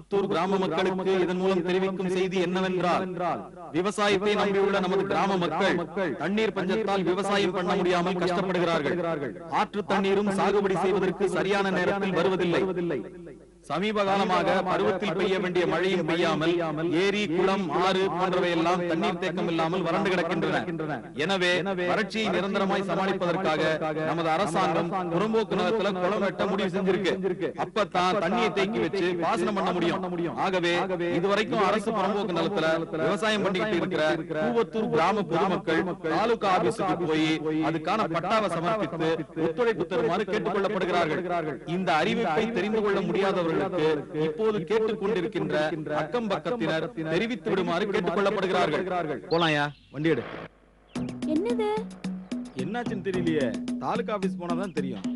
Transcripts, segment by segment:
கூவத்தூர் கிராம மக்களுக்கு இதன் மூலம் தெரிவிக்கும் செய்தி என்னவென்றால் விவசாயத்தை நம்பியுள்ள நமது கிராம மக்கள் தண்ணீர் பஞ்சத்தால் விவசாயம் பண்ண முடியாமல் கஷ்டப்படுகிறார்கள் ஆற்று தண்ணீரும் சாகுபடி செய்வதற்கு சரியான நேரத்தில் வருவதில்லை சமீப காலமாக பருவத்தில் பெய்ய வேண்டிய மழையும் பெய்யாமல் ஏரி குளம் ஆறு போன்றவை எல்லாம் தண்ணீர் தேக்கம் இல்லாமல் வறண்டு கிடக்கின்றன எனவே வறட்சியை நிரந்தரமாய் சமாளிப்பதற்காக நமது அரசாங்கம் புறம்போக்கு நிலத்துல குளம் வெட்ட முடிவு செஞ்சிருக்கு அப்பதான் தண்ணியை தேக்கி வச்சு பாசனம் பண்ண முடியும் ஆகவே இதுவரைக்கும் அரசு புறம்போக்கு நிலத்துல விவசாயம் பண்ணிக்கிட்டு இருக்கிற கூவத்தூர் கிராம பொதுமக்கள் தாலுகா ஆபீஸுக்கு போய் அதுக்கான பட்டாவை சமர்ப்பித்து ஒத்துழைப்பு தருமாறு கேட்டுக் கொள்ளப்படுகிறார்கள் இந்த அறிவிப்பை தெரிந்து கொள்ள முடியாதவர்களுக்கு இப்போது கேட்டுக் கொண்டிருக்கின்ற அக்கம் பக்கத்தினர் தெரிவித்து விடுமாறு கேட்டுக் கொள்ளப்படுகிறார்கள் போலாயா வண்டி எடு என்னது என்னாச்சுன்னு தெரியலையே தாலுகா ஆபீஸ் போனாதான் தெரியும்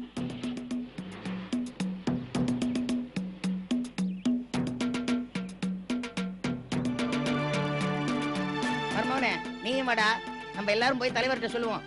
மர்மவனே நீயும் வாடா நம்ம எல்லாரும் போய் தலைவர்கிட்ட சொல்லுவோம்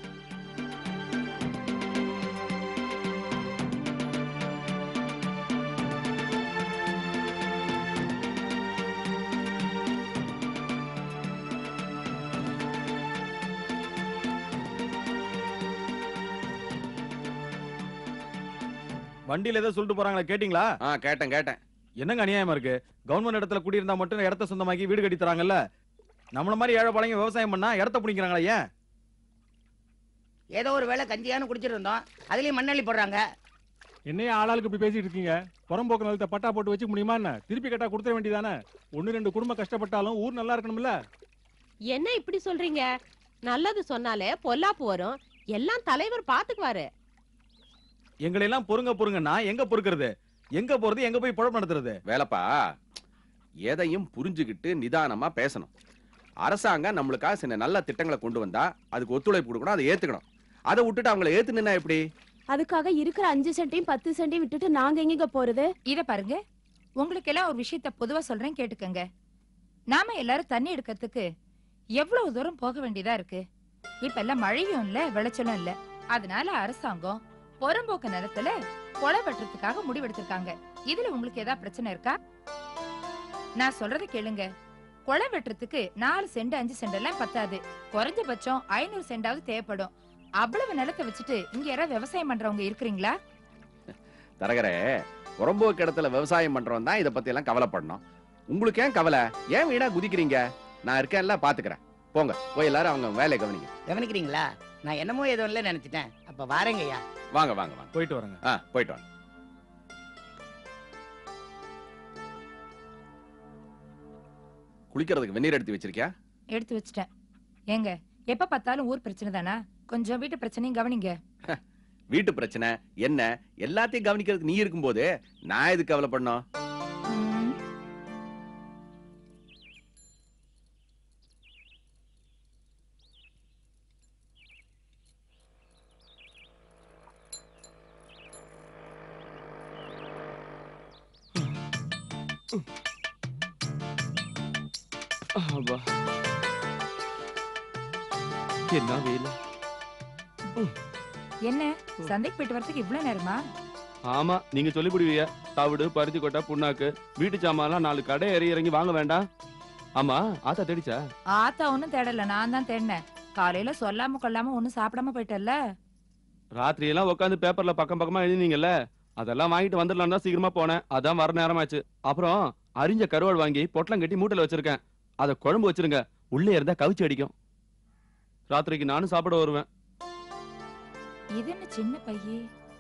வண்டியில ஏதோ சொல்லிட்டு போறாங்களா கேட்டீங்களா ஆ கேட்டேன் கேட்டேன் என்னங்க அநியாயமா இருக்கு கவர்மெண்ட் இடத்துல குடியிருந்தா மட்டும் இடத்த சொந்தமாக்கி வீடு கட்டி தராங்கல்ல நம்மள மாதிரி ஏழை பழங்க விவசாயம் பண்ணா இடத்த பிடிக்கிறாங்களா ஏன் ஏதோ ஒரு வேளை கஞ்சியானு குடிச்சிட்டு இருந்தோம் அதுலயும் மண்ணள்ளி போடுறாங்க என்னைய ஆளாளுக்கு இப்படி பேசிட்டு இருக்கீங்க புறம்போக்கு நிலத்தை பட்டா போட்டு வச்சுக்க முடியுமா என்ன திருப்பி கேட்டா கொடுத்துட வேண்டியதானே ஒன்னு ரெண்டு குடும்பம் கஷ்டப்பட்டாலும் ஊர் நல்லா இருக்கணும்ல என்ன இப்படி சொல்றீங்க நல்லது சொன்னாலே பொல்லாப்பு வரும் எல்லாம் தலைவர் பாத்துக்குவாரு எங்களை எல்லாம் பொறுங்க பொறுங்கன்னா எங்க பொறுக்கிறது எங்க போறது எங்க போய் புழப்பு நடத்துறது வேலைப்பா எதையும் புரிஞ்சுக்கிட்டு நிதானமா பேசணும் அரசாங்கம் நம்மளுக்காக சில நல்ல திட்டங்களை கொண்டு வந்தா அதுக்கு ஒத்துழைப்பு கொடுக்கணும் அதை ஏத்துக்கணும் அதை விட்டுட்டு அவங்கள ஏத்து நின்னா எப்படி அதுக்காக இருக்கிற அஞ்சு சென்டையும் பத்து சென்டையும் விட்டுட்டு நாங்க எங்க போறது இத பாருங்க உங்களுக்கு எல்லாம் ஒரு விஷயத்த பொதுவா சொல்றேன் கேட்டுக்கங்க நாம எல்லாரும் தண்ணி எடுக்கிறதுக்கு எவ்வளவு தூரம் போக வேண்டியதா இருக்கு இப்ப எல்லாம் மழையும் இல்ல விளைச்சலும் இல்ல அதனால அரசாங்கம் புறம்போக்கு நிலத்துல கொலை வெட்டுறதுக்காக முடிவெடுத்திருக்காங்க இதுல உங்களுக்கு ஏதாவது பிரச்சனை இருக்கா நான் சொல்றதை கேளுங்க கொலை வெட்டுறதுக்கு நாலு சென்ட் அஞ்சு சென்ட் எல்லாம் பத்தாது குறைஞ்சபட்சம் ஐநூறு சென்டாவது தேவைப்படும் அவ்வளவு நிலத்தை வச்சுட்டு இங்க யாராவது விவசாயம் பண்றவங்க இருக்கிறீங்களா தரகரே புறம்போக்கு இடத்துல விவசாயம் பண்றவன் தான் இதை பத்தி எல்லாம் கவலைப்படணும் உங்களுக்கு ஏன் கவலை ஏன் வீணா குதிக்கிறீங்க நான் இருக்கேன்ல பாத்துக்கிறேன் போங்க போய் எல்லாரும் அவங்க வேலையை கவனிங்க கவனிக்கிறீங்களா நான் என்னமோ ஏதோ இல்ல நினைச்சிட்டேன் அப்ப வாரேங்கய்யா வாங்க வாங்க வாங்க போயிட்டு வரேங்க ஆ போயிட்டு வாங்க குளிக்கிறதுக்கு வெந்நீர் எடுத்து வச்சிருக்கியா எடுத்து வச்சிட்டேன் ஏங்க எப்ப பார்த்தாலும் ஊர் பிரச்சனை தானா கொஞ்சம் வீட்டு பிரச்சனையும் கவனிங்க வீட்டு பிரச்சனை என்ன எல்லாத்தையும் கவனிக்கிறதுக்கு நீ இருக்கும்போது நான் எதுக்கு கவலைப்படணும் ம், அப்பா. என்ன வெயில் என்ன சந்தைக்கு போயிட்டு வரதுக்கு இவ்வளவு நேரமா ஆமா நீங்க சொல்லி புடுவீங்க தவிடு பருத்தி கொட்டை புண்ணாக்கு வீட்டு சாமான்லாம் நாலு கடை ஏறி இறங்கி வாங்க வேண்டாம் ஆமா ஆத்தா தேடிச்சா ஆத்தா ஒண்ணும் தேடல நான் தான் தேடினேன் காலையில சொல்லாம கொள்ளாம ஒண்ணும் சாப்பிடாம போயிட்டல்ல ராத்திரி எல்லாம் உட்காந்து பேப்பர்ல பக்கம் பக்கமா எழுதினீங்கல்ல அதெல்லாம் வாங்கிட்டு வந்துடலாம் தான் சீக்கிரமா போனேன் அதான் வர நேரமாச்சு அப்புறம் அரிஞ்ச கருவாடு வாங்கி பொட்டலம் கட்டி மூட்டையில வச்சிருக்கேன் அதை குழம்பு வச்சிருங்க உள்ளே இருந்தா கவிச்சு அடிக்கும் ராத்திரிக்கு நானும் சாப்பிட வருவேன் இது என்ன சின்ன பையே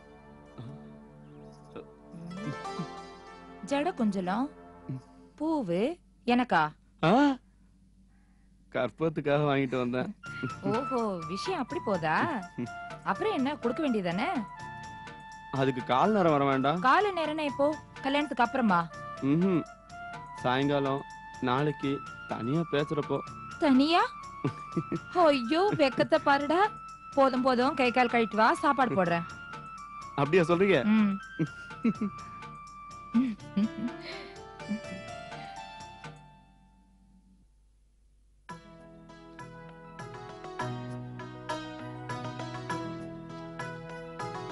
ஜட குஞ்சலம் பூவு எனக்கா ஆ? கற்பத்துக்காக வாங்கிட்டு வந்தேன் ஓஹோ விஷயம் அப்படி போதா அப்புறம் என்ன கொடுக்க வேண்டியதானே அதுக்கு கால் நேரம் வர வேண்டாம் கால நேரம்னா இப்போ கல்யாணத்துக்கு அப்புறமா ம்ஹும். சாயங்காலம் நாளைக்கு தனியா பேசுறப்போ தனியா ஐயோ வெக்கத்தை பாருடா போதும் போதும் கை கால் கழிட்டு வா சாப்பாடு போடுறேன் அப்படியா சொல்றீங்க ம்.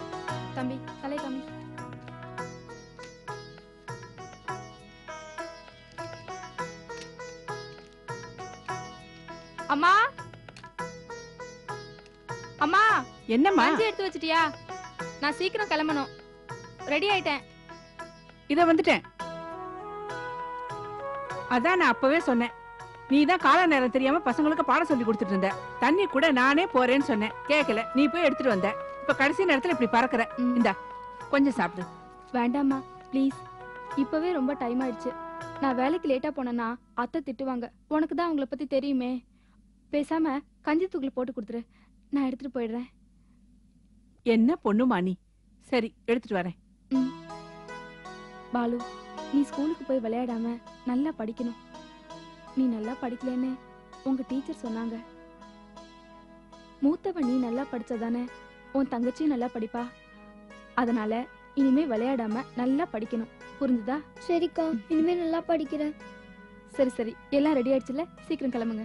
தம்பி தலை தம்பி அம்மா அம்மா என்னம்மா கஞ்சி எடுத்து வச்சிட்டியா நான் சீக்கிரம் கிளம்பணும் ரெடி ஆயிட்டேன் இத வந்துட்டேன் அதான் நான் அப்பவே சொன்னேன் நீ தான் கால நேரம் தெரியாம பசங்களுக்கு பாடம் சொல்லி கொடுத்துட்டு இருந்த தண்ணி கூட நானே போறேன்னு சொன்னேன் கேட்கல நீ போய் எடுத்துட்டு வந்த இப்ப கடைசி நேரத்துல இப்படி பறக்குற ம். இந்தா கொஞ்சம் சாப்பிடு வேண்டாம்மா ப்ளீஸ் இப்பவே ரொம்ப டைம் ஆயிடுச்சு நான் வேலைக்கு லேட்டா போனேன்னா அத்தை திட்டுவாங்க உனக்கு தான் அவங்கள பத்தி தெரியுமே பேசாம கஞ்சி தூக்கில் போட்டு கொடுத்துரு நான் எடுத்துட்டு போயிடுறேன் என்ன பொண்ணுமா நீ சரி எடுத்துட்டு வரேன் பாலு நீ ஸ்கூலுக்கு போய் விளையாடாம நல்லா படிக்கணும் நீ நல்லா படிக்கலன்னு உங்க டீச்சர் சொன்னாங்க மூத்தவன் நீ நல்லா படிச்சதானே உன் தங்கச்சியும் நல்லா படிப்பா அதனால இனிமே விளையாடாம நல்லா படிக்கணும் புரிஞ்சுதா சரிக்கா இனிமே நல்லா படிக்கிறேன் சரி சரி எல்லாம் ரெடி ஆயிடுச்சுல சீக்கிரம் கிளம்புங்க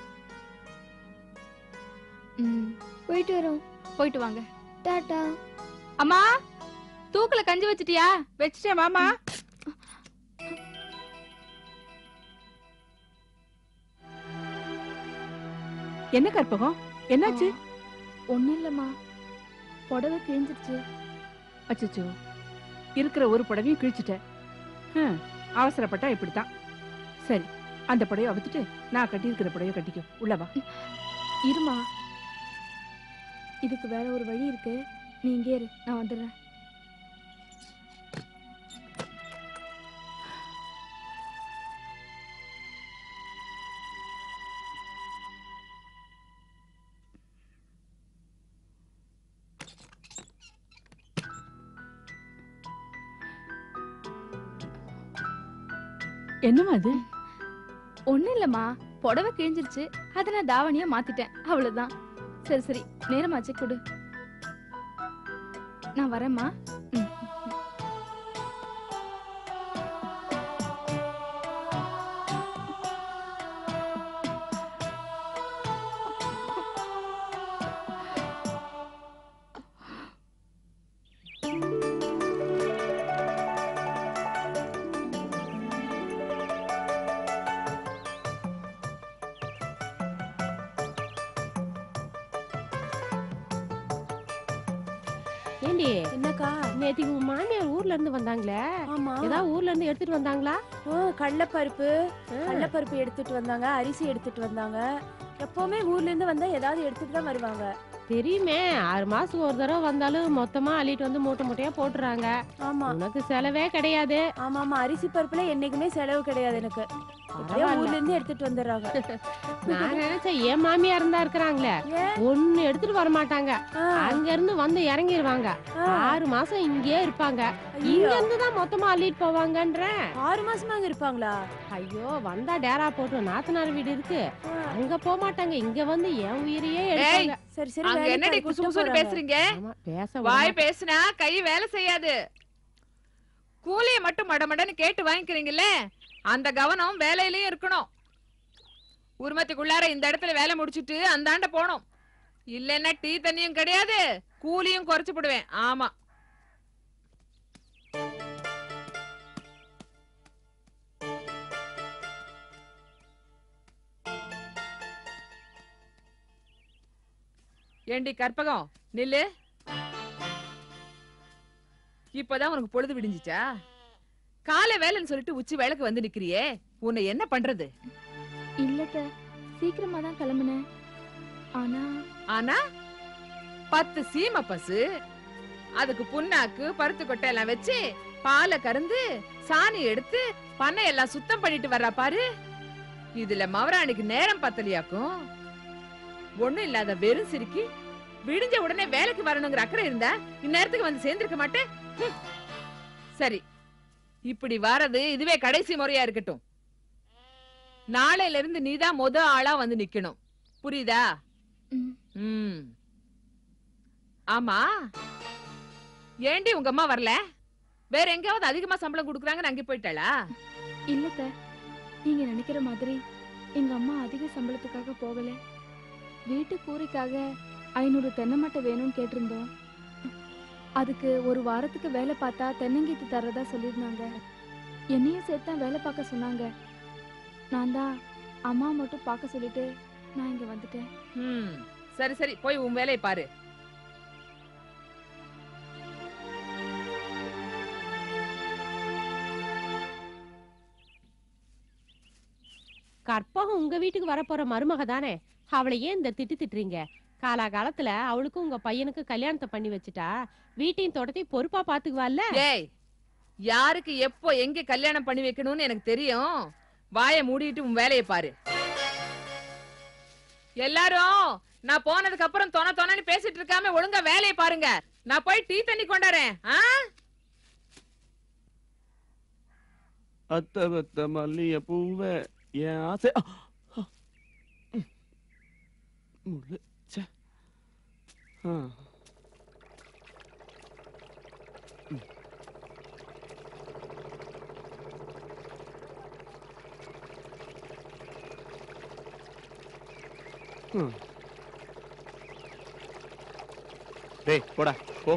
ம் போயிட்டு வரோம் போயிட்டு வாங்க டாட்டா அம்மா தூக்குல கஞ்சி வச்சிட்டியா வச்சுட்டேன் மாமா என்ன கற்பகம் என்னாச்சு ஒண்ணும் இல்லம்மா புடவை கிழிஞ்சிருச்சு அச்சச்சோ இருக்கிற ஒரு புடவையும் கிழிச்சிட்ட ஹம், அவசரப்பட்டா இப்படித்தான் சரி அந்த புடவைய அவுத்துட்டு நான் கட்டியிருக்கிற புடவைய கட்டிக்கோ உள்ளவா இருமா இதுக்கு வேற ஒரு வழி இருக்கு நீ இங்கே இரு நான் வந்துடுறேன் என்னம்மா அது ஒண்ணும் இல்லம்மா புடவை கிழிஞ்சிருச்சு அதை நான் தாவணியா மாத்திட்டேன் அவ்வளவுதான் சரி சரி நேரமாச்சு கொடு நான் வரேம்மா ம். ஏண்டி என்னக்கா நேத்திக்கு உன் மாமியார் ஊர்ல இருந்து வந்தாங்களே ஆமா ஏதாவது ஊர்ல இருந்து எடுத்துட்டு வந்தாங்களா ஓ கடலைப்பருப்பு கடலைப்பருப்பு எடுத்துட்டு வந்தாங்க அரிசி எடுத்துட்டு வந்தாங்க எப்பவுமே ஊர்ல இருந்து வந்தா ஏதாவது எடுத்துட்டு தான் வருவாங்க தெரியுமே ஆறு மாசம் ஒரு தடவை வந்தாலும் மொத்தமா அள்ளிட்டு வந்து மூட்டை மூட்டையா போட்டுறாங்க ஆமா உனக்கு செலவே கிடையாது ஆமா ஆமா அரிசி பருப்புல என்னைக்குமே செலவு கிடையாது எனக்கு எப்படியோ பரவாயில்ல. ஊர்ல இருந்து எடுத்துட்டு வந்துடுறாங்க நான் நினைச்சேன் என் மாமியார் இருந்தா இருக்கிறாங்களே ஏன்? ஒண்ணு எடுத்துட்டு வர மாட்டாங்க ஆ, அங்க இருந்து வந்து இறங்கிருவாங்க ஆ. ஆறு மாசம் இங்கேயே இருப்பாங்க ஐயோ, இங்க இருந்து தான் மொத்தமா அள்ளிட்டு போவாங்கன்றேன் ஆறு மாசமா அங்க இருப்பாங்களா ஐயோ வந்தா டேரா போட்டு நாத்தனார் வீடு இருக்கு ஆ. அங்க போக மாட்டாங்க இங்க வந்து என் உயிரையே எடுப்பாங்க சரி சரி அங்க வேலைக்கு என்னடி அனுப்பிட்டு குசு குசுன்னு போறாங்க. பேசுறீங்க ஆமா, பேச விட வாய் மாட்டாங்க. பேசுனா கை வேலை செய்யாது கூலிய மட்டும் மடமடன்னு கேட்டு வாங்கிக்கிறீங்கல்ல அந்த கவனம் வேலையிலயும் இருக்கணும் உருமத்துக்குள்ளார இந்த இடத்துல வேலை முடிச்சிட்டு அந்தாண்ட போனோம் இல்லைன்னா டீ தண்ணியும் கிடையாது கூலியும் குறைச்சு போடுவேன் ஆமா ஏண்டி கற்பகம் நில்லு இப்பதான் உனக்கு பொழுது விடிஞ்சிச்சா காலை வேலைன்னு சொல்லிட்டு உச்சி வேலைக்கு வந்து நிக்கிறியே உன்னை என்ன பண்றது இல்லத்த சீக்கிரமா தான் கிளம்புனேன் ஆனா ஆனா பத்து சீம பசு அதுக்கு புண்ணாக்கு பருத்து கொட்டை எல்லாம் வச்சு பாலை கறந்து சாணி எடுத்து பண்ணை எல்லாம் சுத்தம் பண்ணிட்டு வர்றா பாரு இதுல மவராணிக்கு நேரம் பத்தலையாக்கும் ஒண்ணும் இல்லாத வெறும் சிரிக்கி விடிஞ்ச உடனே வேலைக்கு வரணுங்கிற அக்கறை இருந்தா இந்நேரத்துக்கு வந்து சேர்ந்திருக்க மாட்டேன் ஹம். சரி இப்படி வாரது இதுவே கடைசி முறையா இருக்கட்டும் நாளையில இருந்து நீதான் முத ஆளா வந்து நிக்கணும் புரியுதா ம். ம் ஆமா ஏண்டி உங்க அம்மா வரல வேற எங்கேயாவது அதிகமா சம்பளம் கொடுக்குறாங்கன்னு அங்கே போயிட்டாளா இல்லத்த நீங்க நினைக்கிற மாதிரி எங்க அம்மா அதிக சம்பளத்துக்காக போகல வீட்டு கூரைக்காக ஐநூறு தென்னை மட்டை வேணும்னு கேட்டிருந்தோம் அதுக்கு ஒரு வாரத்துக்கு வேலை பார்த்தா தென்னங்கீத்து தர்றதா சொல்லியிருந்தாங்க என்னையும் சேர்த்து தான் வேலை பார்க்க சொன்னாங்க நான் தான் அம்மா மட்டும் பார்க்க சொல்லிட்டு நான் இங்க வந்துட்டேன் ம் சரி சரி போய் உன் வேலையை பாரு கற்பகம் உங்க வீட்டுக்கு வரப்போற மருமக தானே அவளை ஏன் இந்த திட்டு திட்டுறீங்க காலாகாலத்துல அவளுக்கும் உங்க பையனுக்கு கல்யாணத்தை பண்ணி வச்சுட்டா வீட்டையும் தோட்டத்தையும் பொறுப்பா பாத்துக்குவாள்ல டேய் யாருக்கு எப்போ எங்க கல்யாணம் பண்ணி வைக்கணும்னு எனக்கு தெரியும் வாயை மூடிட்டு உன் வேலையை பாரு எல்லாரும் நான் போனதுக்கு அப்புறம் தொண தொணன்னு பேசிட்டு இருக்காம ஒழுங்கா வேலையை பாருங்க நான் போய் டீ தண்ணி கொண்டாரேன் ஆ அத்த பத்த மல்லிய பூவ என் ஆசை அ, அ, ம். முள்ளு, ச்சே. ஆ. ம். ம். டேய் போடா போ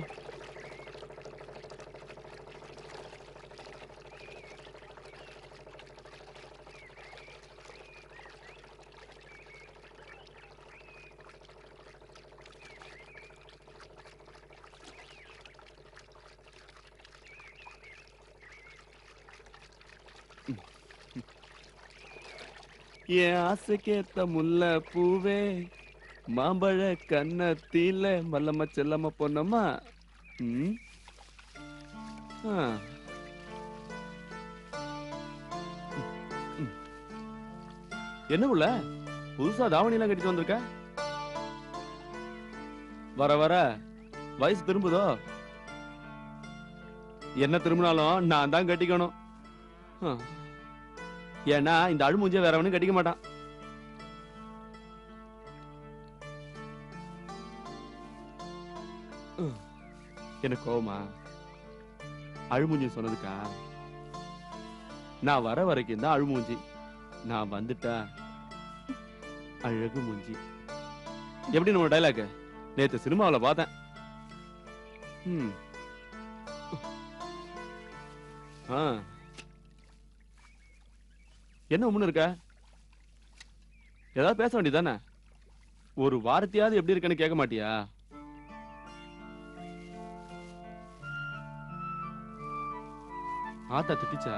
என் ஆசைக்கேத்த முல்லை பூவே மாம்பழ கண்ணத்தில மல்லம்மா செல்லம்மா பொன்னம்மா ம் ஆ. ம். என்ன உள்ள புதுசா தாவணி எல்லாம் கட்டிட்டு வந்திருக்க வர வர வயசு திரும்புதோ என்ன திரும்பினாலும் நான் தான் கட்டிக்கணும் ஆ. ஏன்னா இந்த அழுமூஞ்சிய வேற அவனும் கட்டிக்க மாட்டான் உம். எனக்கு கோவமா அழுமூஞ்சி சொன்னதுக்கா நான் வர வரைக்கும் தான் அழுமூஞ்சி நான் வந்துட்டா அழகு மூஞ்சி எப்படி நம்ம டைலாக் நேத்து சினிமாவுல பார்த்தேன் ம். ஆ என்ன உம்முன்னு இருக்க ஏதாவது பேச வேண்டியதானே ஒரு வார்த்தையாவது எப்படி இருக்குன்னு கேட்க மாட்டியா ஆத்தா திட்டிச்சா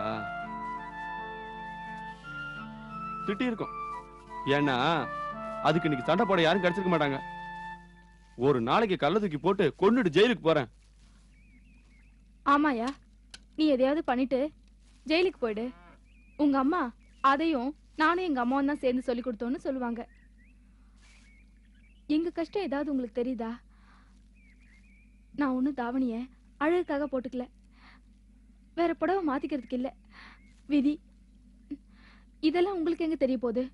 திட்டி இருக்கும் ஏன்னா அதுக்கு இன்னைக்கு சண்டை போட யாரும் கிடைச்சிருக்க மாட்டாங்க ஒரு நாளைக்கு கள்ள தூக்கி போட்டு கொன்னுட்டு ஜெயிலுக்கு போறேன் ஆமாயா நீ எதையாவது பண்ணிட்டு ஜெயிலுக்கு போயிடு உங்க அம்மா அதையும் நானும் எங்க அம்மாவும் தான் சேர்ந்து சொல்லி கொடுத்தோன்னு சொல்லுவாங்க எங்க கஷ்டம் ஏதாவது உங்களுக்கு தெரியுதா நான் ஒன்றும் தாவணிய அழகுக்காக போட்டுக்கல வேற புடவை மாத்திக்கிறதுக்கு இல்ல விதி இதெல்லாம் உங்களுக்கு எங்க தெரிய போகுது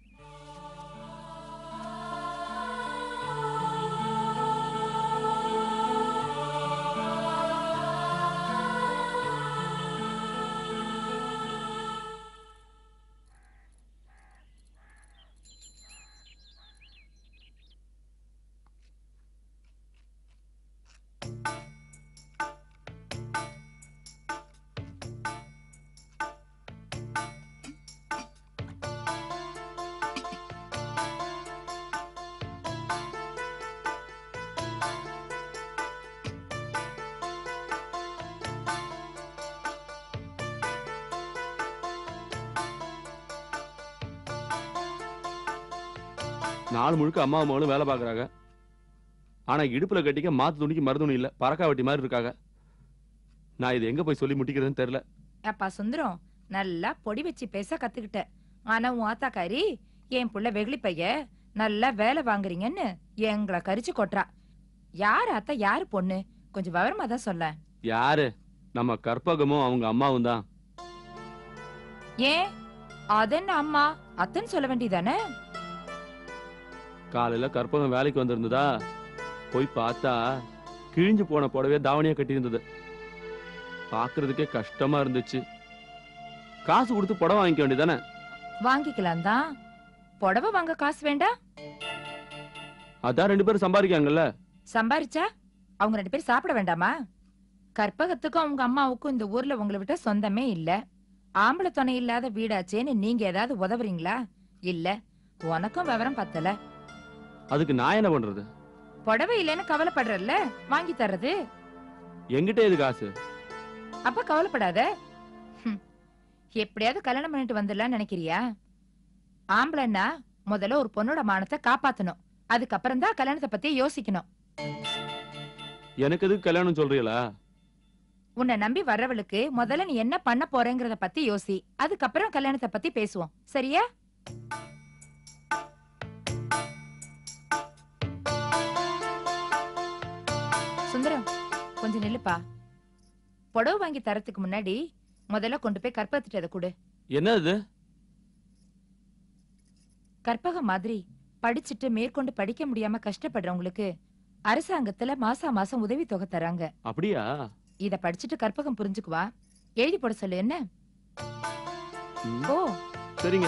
நாலு முழுக்க அம்மா அம்மாவும் வேலை பாக்குறாங்க ஆனா இடுப்புல கட்டிக்க மாத்து துணிக்கு மருதுணி இல்ல பறக்கா வெட்டி மாதிரி இருக்காங்க நான் இது எங்க போய் சொல்லி முட்டிக்கிறதுன்னு தெரியல அப்பா சுந்தரம் நல்லா பொடி வச்சு பேச கத்துக்கிட்ட ஆனா உன் ஆத்தாக்காரி என் புள்ள வெகுளி பைய நல்லா வேலை வாங்குறீங்கன்னு எங்களை கரிச்சு கொட்டுறா யார் அத்தா யாரு பொண்ணு கொஞ்சம் விவரமா தான் சொல்ல யாரு நம்ம கற்பகமும் அவங்க அம்மாவும் தான் ஏன் அதென்ன அம்மா அத்தன்னு சொல்ல வேண்டியதானே காலையில கற்பகம் வேலைக்கு வந்திருந்ததா போய் பார்த்தா கிழிஞ்சு போன புடவைய தாவணியா கட்டியிருந்தது பாக்குறதுக்கே கஷ்டமா இருந்துச்சு காசு கொடுத்து புடவை வாங்கிக்க வேண்டியதானே வாங்கிக்கலாம் தான் புடவை வாங்க காசு வேண்டாம் அதான் ரெண்டு பேரும் சம்பாதிக்காங்கல்ல சம்பாரிச்சா அவங்க ரெண்டு பேரும் சாப்பிட வேண்டாமா கற்பகத்துக்கும் அவங்க அம்மாவுக்கும் இந்த ஊர்ல உங்களை விட்ட சொந்தமே இல்ல ஆம்பளை துணை இல்லாத வீடாச்சேன்னு நீங்க ஏதாவது உதவுறீங்களா இல்ல உனக்கும் விவரம் பத்தல அதுக்கு நான் என்ன பண்றது புடவை இல்லைன்னு கவலைப்படுறல்ல வாங்கி தர்றது என்கிட்ட எது காசு அப்ப கவலைப்படாத ஹம். எப்படியாவது கல்யாணம் பண்ணிட்டு வந்துடலாம்னு நினைக்கிறியா ஆம்பளைன்னா முதல்ல ஒரு பொண்ணோட மானத்தை காப்பாத்தணும் அதுக்கப்புறம் தான் கல்யாணத்தை பத்தி யோசிக்கணும் எனக்கு எதுக்கு கல்யாணம் சொல்றீங்களா உன்னை நம்பி வர்றவளுக்கு முதல்ல நீ என்ன பண்ண போறேங்கிறத பத்தி யோசி அதுக்கப்புறம் கல்யாணத்தை பத்தி பேசுவோம் சரியா சுந்தரம் கொஞ்சம் நில்லுப்பா புடவை வாங்கி தரத்துக்கு முன்னாடி முதல்ல கொண்டு போய் கற்பகத்திட்ட அதை கொடு என்ன இது கற்பகம் மாதிரி படிச்சுட்டு மேற்கொண்டு படிக்க முடியாம கஷ்டப்படுறவங்களுக்கு அரசாங்கத்துல மாசா மாசம் உதவி தொகை தராங்க அப்படியா இத படிச்சுட்டு கற்பகம் புரிஞ்சுக்குவா எழுதி போட சொல்லு என்ன ம், ஓ சரிங்க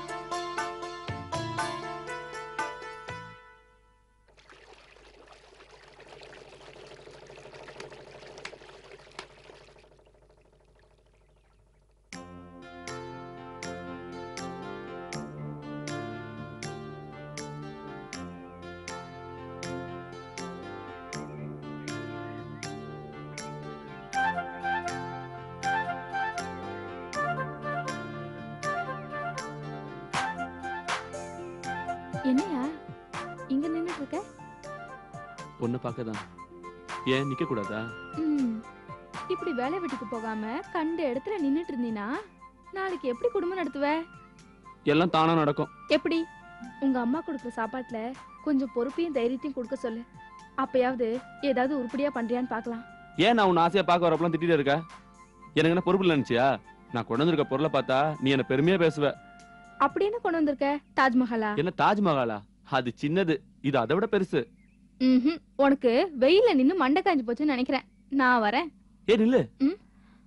என்னையா இங்க நின்னுட்டு இருக்க பொண்ணு பார்க்கதான் ஏன் நிக்க கூடாதா ம், இப்படி வேலை வீட்டுக்கு போகாம கண்ட இடத்துல நின்னுட்டு இருந்தீனா நாளைக்கு எப்படி குடும்பம் நடத்துவ எல்லாம் தானா நடக்கும் எப்படி உங்க அம்மா கொடுக்குற சாப்பாட்டுல கொஞ்சம் பொறுப்பையும் தைரியத்தையும் கொடுக்க சொல்லு அப்பயாவது ஏதாவது உருப்படியா பண்றியான்னு பார்க்கலாம் ஏன் நான் உன் ஆசையா பார்க்க வரப்பெல்லாம் திட்டிட்டு இருக்க எனக்கு என்ன பொறுப்பு இல்லை நினைச்சியா நான் கொண்டு வந்திருக்க பொருளை பார்த்தா நீ என்ன பெருமையா பேசுவ அப்படி என்ன கொண்டு வந்திருக்க தாஜ்மஹாலா என்ன தாஜ்மஹாலா அது சின்னது இது அதை விட பெருசு ம்ஹும். உனக்கு வெயில்ல நின்னு மண்டை காஞ்சு போச்சுன்னு நினைக்கிறேன் நான் வரேன் ஏ நில்லு ம்.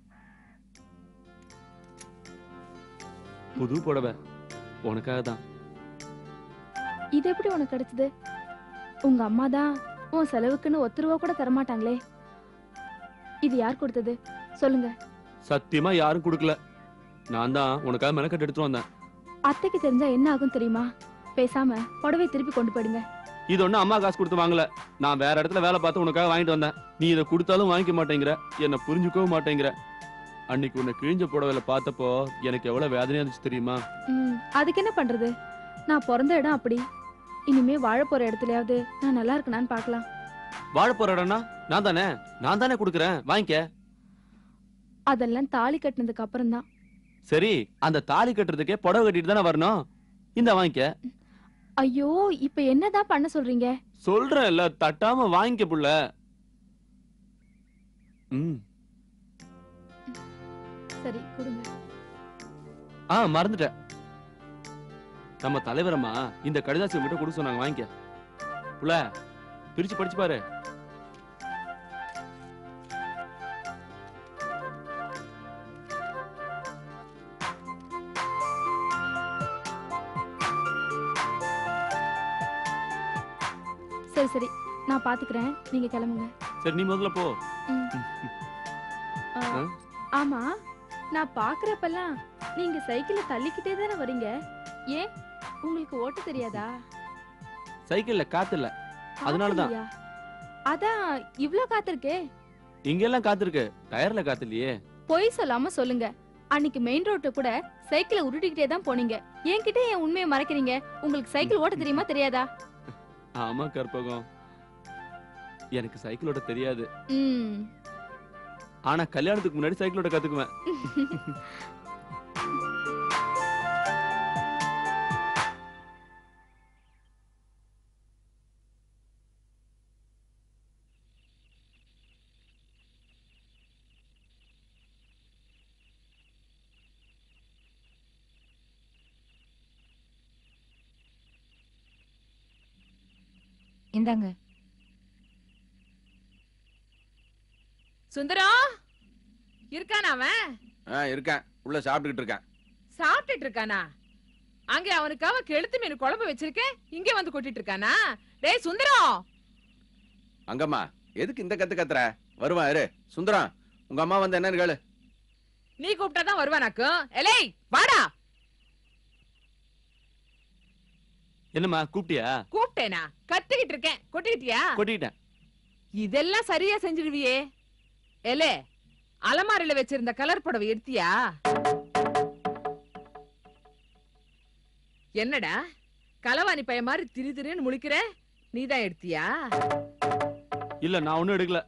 புது புடவை உனக்காக தான் இது எப்படி உனக்கு கிடைச்சது உங்க அம்மா தான் உன் செலவுக்குன்னு ஒத்து ரூபா கூட தரமாட்டாங்களே இது யார் கொடுத்தது சொல்லுங்க சத்தியமா யாரும் கொடுக்கல நான் தான் உனக்காக மெனக்கட்டு எடுத்துட்டு வந்தேன் அத்தைக்கு தெரிஞ்சா என்ன ஆகும் தெரியுமா பேசாம புடவை திருப்பி கொண்டு போயிடுங்க இது ஒண்ணு அம்மா காசு கொடுத்து வாங்கல நான் வேற இடத்துல வேலை பார்த்து உனக்காக வாங்கிட்டு வந்தேன் நீ இதை கொடுத்தாலும் வாங்கிக்க மாட்டேங்கிற என்ன புரிஞ்சுக்கவும் மாட்டேங்கிற அன்னைக்கு உன்னை கிழிஞ்ச புடவையில பார்த்தப்போ எனக்கு எவ்வளவு வேதனையா இருந்துச்சு தெரியுமா ம், அதுக்கு என்ன பண்றது நான் பிறந்த இடம் அப்படி இனிமே வாழ போற இடத்துலயாவது நான் நல்லா இருக்கணான்னு பார்க்கலாம் வாழ போற இடம்னா நான் தானே நான் தானே கொடுக்குறேன் வாங்கிக்க அதெல்லாம் தாலி கட்டினதுக்கு அப்புறம் தான் சரி அந்த தாலி கட்டுறதுக்கே புடவை கட்டிட்டு தானே வரணும் இந்த வாங்கிக்க ஐயோ இப்ப என்னதான் பண்ண சொல்றீங்க சொல்றேன்ல தட்டாம வாங்கிக்க புள்ள ம் சரி கொடுங்க ஆ மறந்துட்டேன் நம்ம தலைவரம்மா இந்த கடிதாசி உங்ககிட்ட கொடுக்க சொன்னாங்க வாங்கிக்க புள்ள பிரிச்சு படிச்சு பாரு சரி சரி நான் பாத்துக்கிறேன் நீங்க கிளம்புங்க சரி நீ முதல்ல போ ம். ஆ, ஆ? ஆமா நான் பாக்குறப்பெல்லாம் நீங்க சைக்கிள தள்ளிக்கிட்டே தானே வரீங்க ஏன் உங்களுக்கு ஓட்ட தெரியாதா சைக்கிள்ல காத்து இல்ல அதனாலதான் அப்படியா? அதான் இவ்ளோ காத்திருக்கே இங்க எல்லாம் காத்திருக்கு டயர்ல காத்து இல்லையே பொய் சொல்லாம சொல்லுங்க அன்னைக்கு மெயின் ரோட்ல கூட சைக்கிளை உருட்டிக்கிட்டே தான் போனீங்க என்கிட்ட என் உண்மையை மறைக்கிறீங்க உங்களுக்கு சைக்கிள் ஓட்ட தெரியுமா தெரியாதா ஆமா கற்பகம் எனக்கு சைக்கிள் ஓட்ட தெரியாது ம் ஆனா கல்யாணத்துக்கு முன்னாடி சைக்கிள் ஓட்ட கத்துக்குவேன் இந்தாங்க சுந்தரம் இருக்கானா அவன் ஆ இருக்கேன் உள்ள சாப்பிட்டுக்கிட்டு இருக்கேன் சாப்பிட்டுட்டு இருக்கானா அங்க அவனுக்காக கெளுத்து மீன் குழம்பு வச்சிருக்கேன் இங்க வந்து கொட்டிட்டு இருக்கானா டேய் சுந்தரம் அங்கம்மா எதுக்கு இந்த கத்து கத்துற வருவான் இரு சுந்தரம் உங்க அம்மா வந்து என்னன்னு கேளு நீ கூப்பிட்டாதான் வருவானாக்கும் எலை வாடா என்னம்மா கூப்பிட்டியா கூப்பிட்டேனா கத்திக்கிட்டு இருக்கேன் கொட்டிக்கிட்டியா கொட்டிட்டேன் இதெல்லாம் சரியா செஞ்சிடுவியே எலே அலமாரில வச்சிருந்த கலர் புடவை எடுத்தியா என்னடா களவாணி பைய மாதிரி திரு திருன்னு முழிக்கிற நீதான் எடுத்தியா இல்ல நான் ஒண்ணும் எடுக்கல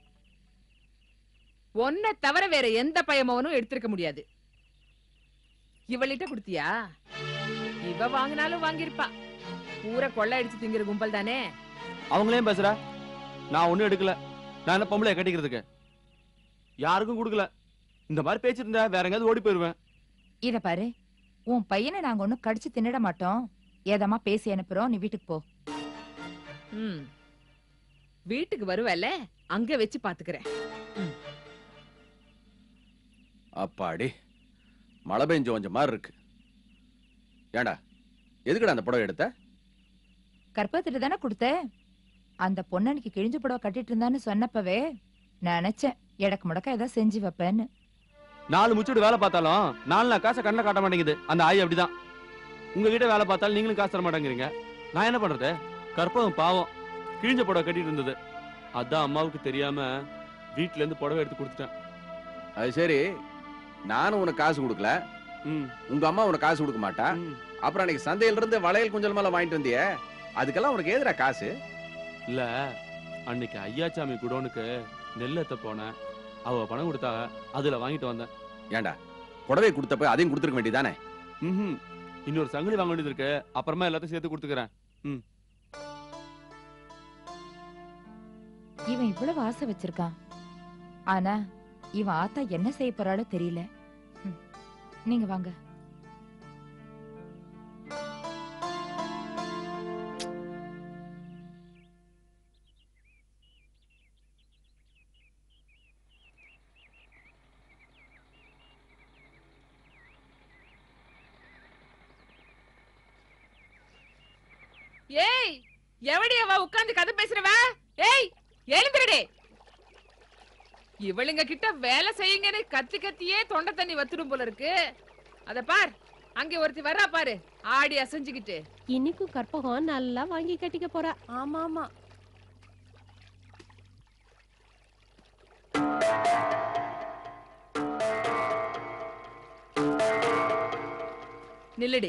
ஒன்ன தவிர வேற எந்த பயமவனும் எடுத்திருக்க முடியாது இவளிட்ட குடுத்தியா இவ வாங்கினாலும் வாங்கியிருப்பா பூரா கொள்ளை அடிச்சு திங்கிற கும்பல் தானே அவங்களே பேசுற நான் ஒண்ணும் எடுக்கல நான் என்ன பொம்பளை கட்டிக்கிறதுக்கு யாருக்கும் கொடுக்கல இந்த மாதிரி பேச்சு இருந்தா வேற எங்கேயாவது ஓடி போயிருவேன் இத பாரு உன் பையனை நாங்க ஒண்ணும் கடிச்சு தின்னுட மாட்டோம் ஏதமா பேசி அனுப்புறோம் நீ வீட்டுக்கு போ ம் வீட்டுக்கு வருவல்ல அங்க வச்சு பாத்துக்கிறேன் அப்பாடி மழை பெஞ்சு கொஞ்சம் மாதிரி இருக்கு ஏண்டா எதுக்குடா அந்த புடவை எடுத்த கற்பத்திட்டு தானே கொடுத்த அந்த பொண்ணனுக்கு கிழிஞ்சு புடவை கட்டிட்டு இருந்தான்னு சொன்னப்பவே நினைச்சேன் எடக்கு முடக்க ஏதாவது செஞ்சு வைப்பேன்னு நாலு முச்சுடு வேலை பார்த்தாலும் நாலு நாள் காசை கண்ணில் காட்ட மாட்டேங்குது அந்த ஆய் அப்படிதான் உங்ககிட்ட வேலை பார்த்தாலும் நீங்களும் காசு தர மாட்டேங்கிறீங்க நான் என்ன பண்றது கற்பகம் பாவம் கிழிஞ்ச புடவை கட்டிட்டு இருந்தது அதான் அம்மாவுக்கு தெரியாம வீட்ல இருந்து புடவை எடுத்து கொடுத்துட்டேன் அது சரி நானும் உனக்கு காசு கொடுக்கல உங்க அம்மா உனக்கு காசு கொடுக்க மாட்டா அப்புறம் அன்னைக்கு சந்தையில இருந்து வளையல் குஞ்சல் மேல வாங்கிட்டு வந்தியே அதுக்கெல்லாம் உனக்கு ஏதுடா காசு இல்ல அன்னைக்கு ஐயாச்சாமி குடோனுக்கு நெல்லத்த போனேன் அவ பணம் கொடுத்தா அதுல வாங்கிட்டு வந்தேன் ஏண்டா புடவை கொடுத்தப்ப அதையும் கொடுத்துருக்க வேண்டியதானே ம்ஹும். இன்னொரு சங்கிலி வாங்க வேண்டியது இருக்கு அப்புறமா எல்லாத்தையும் சேர்த்து கொடுத்துக்கிறேன் ம் இவன் இவ்வளவு ஆசை வச்சிருக்கான் ஆனா இவன் ஆத்தா என்ன செய்ய போறாளோ தெரியல ம். நீங்க வாங்க ஏய் எவடி அவ உட்கார்ந்து கதை பேசுறவ ஏய் எழுந்திரடே இவளுங்க கிட்ட வேலை செய்யுங்கன்னு கத்தி கத்தியே தொண்டை தண்ணி வத்துடும் போல இருக்கு அத பார் அங்க ஒருத்தி வர்றா பாரு ஆடி அசைஞ்சுக்கிட்டு இன்னைக்கும் கற்பகம் நல்லா வாங்கி கட்டிக்க போறா ஆமா ஆமா நில்லுடி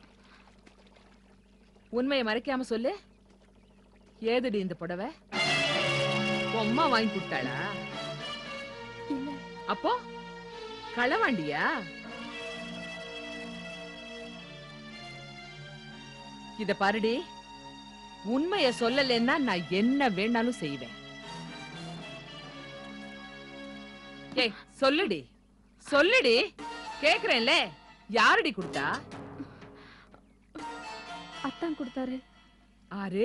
உண்மையை மறைக்காம சொல்லு ஏதுடி இந்த புடவை உன் அம்மா வாங்கி கொடுத்தாளா இல்ல அப்போ களவாண்டியா இத பாருடி உண்மைய சொல்லலைன்னா நான் என்ன வேணாலும் செய்வேன் ஏய் சொல்லுடி சொல்லுடி கேக்குறேன்ல யாருடி கொடுத்தா அத்தான் கொடுத்தாரு ஆறு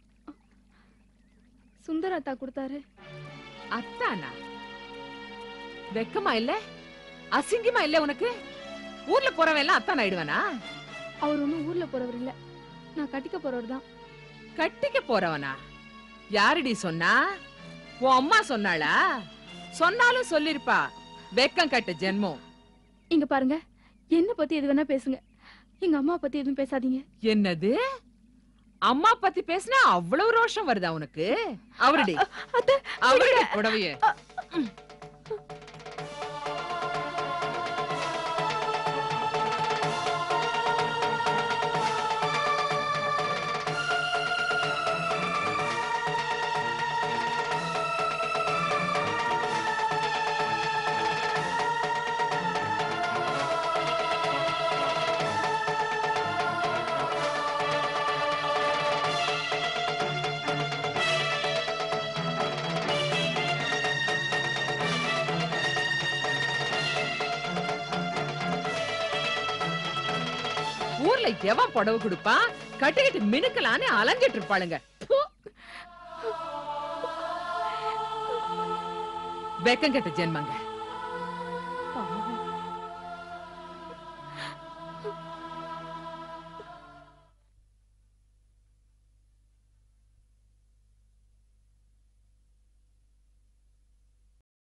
சுந்தர் அத்தா கொடுத்தாரு அத்தானா வெக்கமா இல்ல அசிங்கமா இல்ல உனக்கு ஊர்ல போறவன் எல்லாம் அத்தான் ஆயிடுவானா அவர் ஒன்றும் ஊர்ல போறவர் இல்ல நான் கட்டிக்க போறவர் தான் கட்டிக்க போறவனா யாருடி சொன்னா உன் அம்மா சொன்னாளா சொன்னாலும் சொல்லிருப்பா வெக்கம் கட்ட ஜென்மம் இங்க பாருங்க என்ன பத்தி எது வேணா பேசுங்க எங்க அம்மா பத்தி எதுவும் பேசாதீங்க என்னது அம்மா பத்தி பேசினா அவ்வளவு ரோஷம் வருதா உனக்கு அவருடி அவருடி புடவைய ஊர்ல எவன் புடவை கொடுப்பான் கட்டிக்கிட்டு மினுக்கலான்னு அலைஞ்சிட்டு இருப்பாளுங்க ப்பு. வெக்கம் கெட்ட ஜென்மங்க